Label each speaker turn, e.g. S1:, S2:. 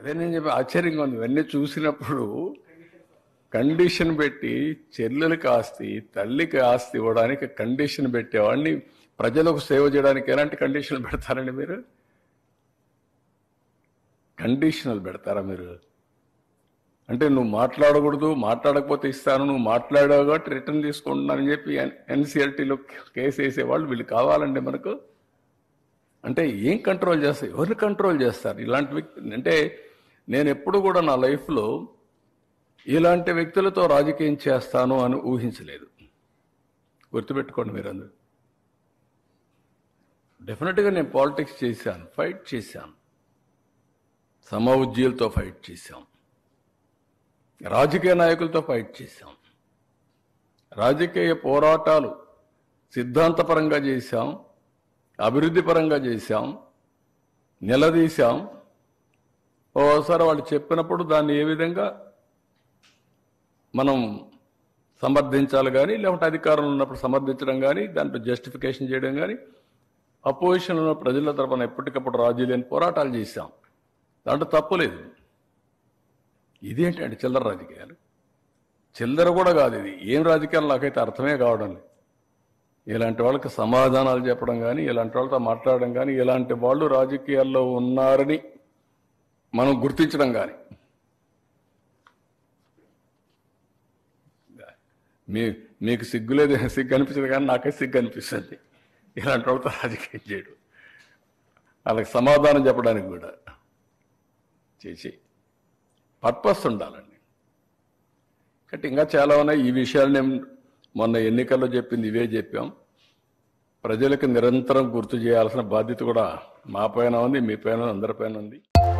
S1: అదే నేను చెప్పి ఆశ్చర్యంగా ఉంది ఇవన్నీ చూసినప్పుడు కండిషన్ పెట్టి చెల్లెలకి ఆస్తి తల్లికి ఆస్తి ఇవ్వడానికి కండిషన్ పెట్టేవాడిని ప్రజలకు సేవ చేయడానికి ఎలాంటి కండిషన్లు పెడతారండి మీరు కండిషనల్ పెడతారా మీరు అంటే నువ్వు మాట్లాడకూడదు మాట్లాడకపోతే ఇస్తాను నువ్వు మాట్లాడావు కాబట్టి రిటర్న్ తీసుకుంటున్నానని చెప్పి ఎన్సీఆర్టీలో కేసు వేసేవాళ్ళు వీళ్ళు కావాలండి మనకు అంటే ఏం కంట్రోల్ చేస్తారు ఎవరిని కంట్రోల్ చేస్తారు ఇలాంటి వ్యక్తి అంటే నేను ఎప్పుడు కూడా నా లైఫ్లో ఇలాంటి వ్యక్తులతో రాజకీయం చేస్తాను అని ఊహించలేదు గుర్తుపెట్టుకోండి మీరు అందరూ డెఫినెట్గా నేను పాలిటిక్స్ చేశాను ఫైట్ చేశాను సమఉజ్జీలతో ఫైట్ చేశాం రాజకీయ నాయకులతో ఫైట్ చేశాం రాజకీయ పోరాటాలు సిద్ధాంతపరంగా చేశాం అభివృద్ధి పరంగా చేశాం నిలదీశాం ఓసారి వాళ్ళు చెప్పినప్పుడు దాన్ని ఏ విధంగా మనం సమర్థించాలి కానీ లేకుంటే అధికారంలో ఉన్నప్పుడు సమర్థించడం కానీ దాంట్లో జస్టిఫికేషన్ చేయడం కానీ అపోజిషన్ ఉన్న ప్రజల తరపున ఎప్పటికప్పుడు రాజీ లేని పోరాటాలు చేశాం దాంట్లో తప్పు లేదు ఇదేంటండి చిల్లర రాజకీయాలు చిల్లర కూడా కాదు ఇది ఏం రాజకీయాలు నాకైతే అర్థమే కావడం లేదు ఇలాంటి వాళ్ళకి సమాధానాలు చెప్పడం కానీ ఇలాంటి వాళ్ళతో మాట్లాడడం కానీ ఇలాంటి వాళ్ళు రాజకీయాల్లో ఉన్నారని మనం గుర్తించడం కానీ మీ మీకు సిగ్గు లేదు సిగ్గు అనిపించదు కానీ నాకే సిగ్గు అనిపిస్తుంది ఇలాంటి వాళ్ళతో రాజకీయం చేయడం వాళ్ళకి సమాధానం చెప్పడానికి కూడా చేసి పర్పస్ ఉండాలండి కాబట్టి ఇంకా చాలా ఉన్నాయి ఈ విషయాలు నేను మొన్న ఎన్నికల్లో చెప్పింది ఇవే చెప్పాం ప్రజలకు నిరంతరం గుర్తు చేయాల్సిన బాధ్యత కూడా మా పైన ఉంది మీ పైన ఉంది, అందరి పైన ఉంది